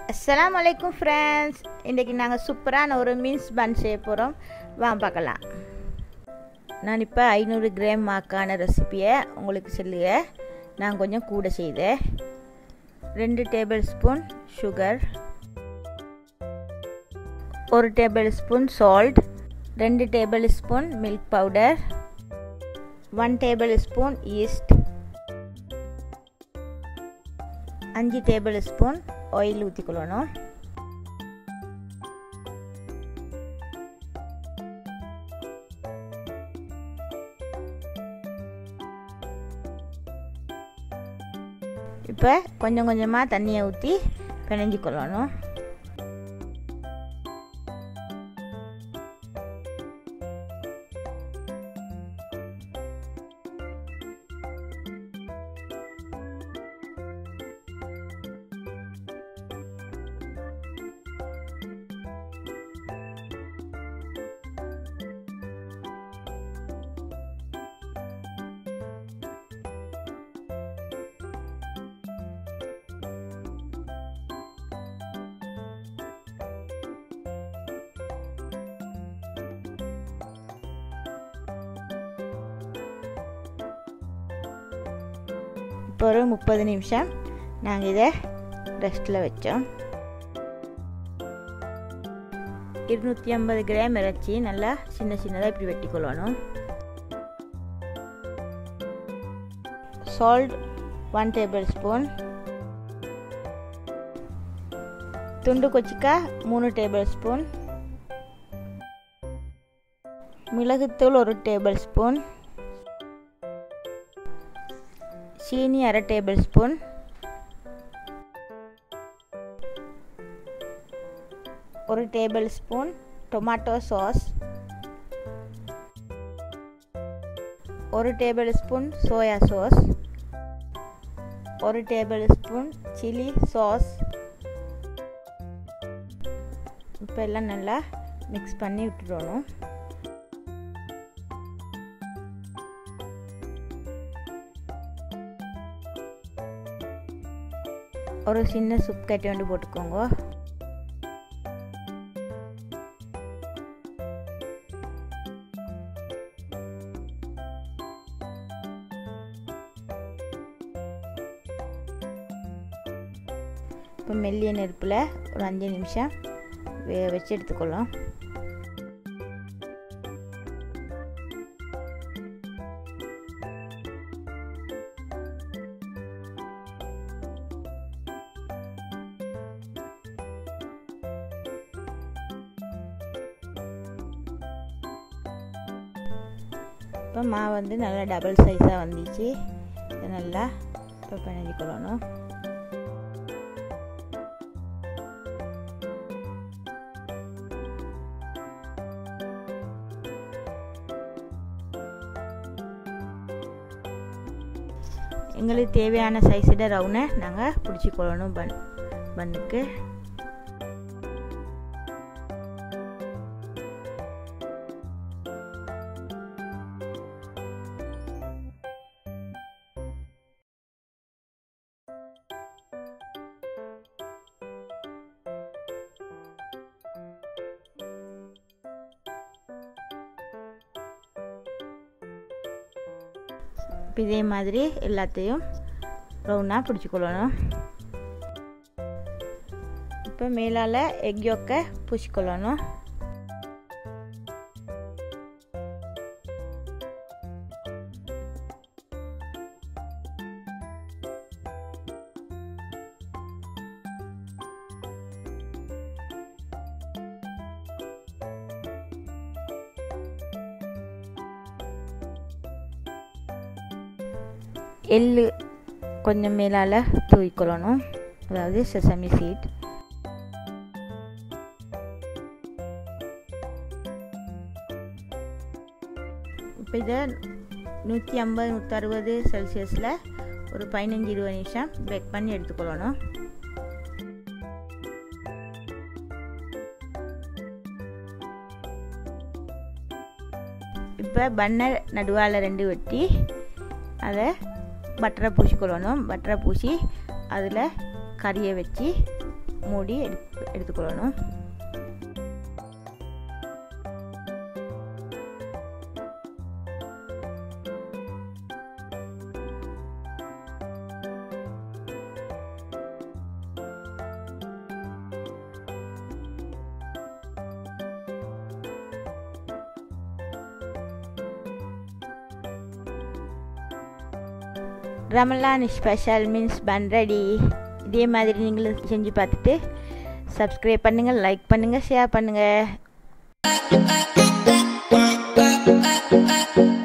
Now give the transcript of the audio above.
அஸ்ஸலாமு அலைக்கும் ஃப்ரெண்ட்ஸ் இன்றைக்கி நாங்கள் சூப்பரான ஒரு மீன்ஸ் பன் செய்ய போகிறோம் வா பார்க்கலாம் நான் இப்போ ஐநூறு கிராம் மாக்கான ரெசிப்பியை உங்களுக்கு சொல்லுங்க நான் கொஞ்சம் கூட செய்தேன் ரெண்டு டேபிள் ஸ்பூன் சுகர் ஒரு டேபிள் ஸ்பூன் சால்ட் ரெண்டு tablespoon milk powder one tablespoon yeast அஞ்சு டேபிள் ஸ்பூன் ஆயில் ஊற்றிக்கொள்ளணும் இப்போ கொஞ்சம் கொஞ்சமாக தண்ணியை ஊற்றி பிணைஞ்சு கொள்ளணும் இப்போ ஒரு முப்பது நிமிஷம் நாங்கள் இதை ரெஸ்ட்டில் வச்சோம் இருநூற்றி ஐம்பது கிராம் இறைச்சி நல்லா சின்ன சின்னதாக இப்படி வெட்டி கொள்ளணும் சால்ட் ஒன் டேபிள் ஸ்பூன் துண்டு கொச்சிக்காய் மூணு டேபிள் ஸ்பூன் மிளகுத்தூள் ஒரு டேபிள் ஸ்பூன் சீனி அரை டேபிள் ஸ்பூன் ஒரு டேபிள் ஸ்பூன் டொமாட்டோ சாஸ் ஒரு டேபிள் ஸ்பூன் சோயா சாஸ் ஒரு டேபிள் ஸ்பூன் சில்லி சாஸ் இப்போ எல்லாம் நல்லா மிக்ஸ் பண்ணி விட்டுடணும் ஒரு சின்ன சுப் கட்டி வந்து போட்டுக்கோங்க இப்போ மெல்லிய நெருப்பில் ஒரு அஞ்சு நிமிஷம் வே வச்சு எடுத்துக்கொள்ளும் இப்போ மாவு வந்து நல்லா டபுள் சைஸாக வந்துச்சு இதை நல்லா இப்போ பிணைஞ்சிக்கொள்ளணும் எங்களுக்கு தேவையான சைஸிட ரவுனை நாங்கள் பிடிச்சிக்கொள்ளணும் பன் பண்ணுக்கு இதே மாதிரி எல்லாத்தையும் ரவுண்டாக பிடிச்சிக்கொள்ளணும் இப்போ மேலால் எக் யோக்கை பூசிக்கொள்ளணும் எள்ளு கொஞ்சம் மேலால் தூவிக்கொள்ளணும் அதாவது செசமி சீட் இப்போ இதை நூற்றி ஐம்பது நூற்றறுபது செல்சியஸில் ஒரு பதினஞ்சு இருபது நிமிஷம் பேக் பண்ணி எடுத்துக்கொள்ளணும் இப்போ பண்ணை நடுவால் ரெண்டு வெட்டி அதை பட்டரை பூசிக்கொள்ளணும் பட்டரை பூசி அதில் கறியை வச்சு மூடி எடுத்து எடுத்துக்கொள்ளணும் Ramadan special means bun ready இதே மாதிரி நீங்களும் செஞ்சு பார்த்துட்டு சப்ஸ்கிரைப் பண்ணுங்கள் லைக் பண்ணுங்கள் ஷேர் பண்ணுங்கள்